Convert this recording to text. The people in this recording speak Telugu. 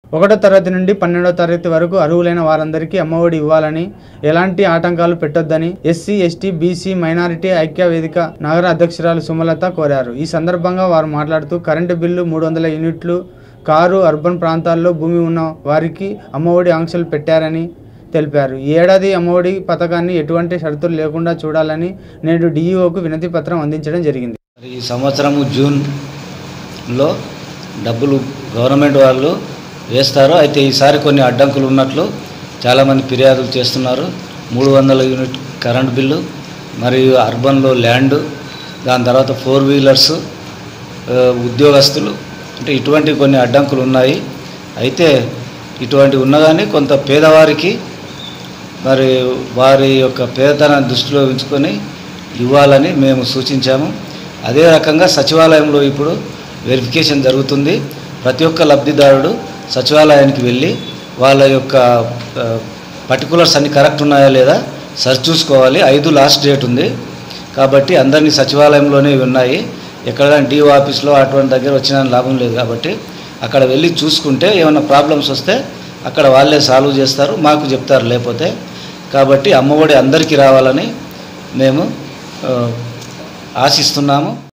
ఒకటో తరగతి నుండి పన్నెండో తరగతి వరకు అర్హులైన వారందరికీ అమ్మఒడి ఇవ్వాలని ఎలాంటి ఆటంకాలు పెట్టొద్దని ఎస్సీ ఎస్టీ బీసీ మైనారిటీ ఐక్య వేదిక నగర అధ్యక్షురాలు సుమలత కోరారు ఈ సందర్భంగా వారు మాట్లాడుతూ కరెంటు బిల్లు మూడు వందల యూనిట్లు కారు అర్బన్ ప్రాంతాల్లో భూమి ఉన్న వారికి అమ్మఒడి ఆంక్షలు పెట్టారని తెలిపారు ఈ ఏడాది అమ్మఒడి పథకాన్ని ఎటువంటి షరతులు లేకుండా చూడాలని నేడు డీఈఓకు వినతి పత్రం అందించడం జరిగింది మరి ఈ సంవత్సరము జూన్లో డబ్బులు గవర్నమెంట్ వాళ్ళు వేస్తారు అయితే ఈసారి కొన్ని అడ్డంకులు ఉన్నట్లు చాలామంది ఫిర్యాదులు చేస్తున్నారు మూడు వందల యూనిట్ కరెంట్ బిల్లు మరియు అర్బన్లో ల్యాండ్ దాని తర్వాత ఫోర్ వీలర్స్ ఆ, ఉద్యోగస్తులు అంటే ఇటువంటి కొన్ని అడ్డంకులు ఉన్నాయి అయితే ఇటువంటి ఉన్నగాని కొంత పేదవారికి మరి వారి యొక్క పేదతనాన్ని దృష్టిలో ఉంచుకొని ఇవ్వాలని మేము సూచించాము అదే రకంగా సచివాలయంలో ఇప్పుడు వెరిఫికేషన్ జరుగుతుంది ప్రతి ఒక్క లబ్ధిదారుడు సచివాలయానికి వెళ్ళి వాళ్ళ యొక్క పర్టికులర్స్ అన్ని కరెక్ట్ ఉన్నాయా లేదా సరి చూసుకోవాలి ఐదు లాస్ట్ డేట్ ఉంది కాబట్టి అందరినీ సచివాలయంలోనే ఇవి ఉన్నాయి ఎక్కడైనా డిఓ ఆఫీస్లో అటువంటి దగ్గర వచ్చిన లాభం లేదు కాబట్టి అక్కడ వెళ్ళి చూసుకుంటే ఏమైనా ప్రాబ్లమ్స్ వస్తే అక్కడ వాళ్ళే సాల్వ్ చేస్తారు మాకు చెప్తారు లేకపోతే కాబట్టి అమ్మఒడి అందరికీ రావాలని మేము ఆ, ఆశిస్తున్నాము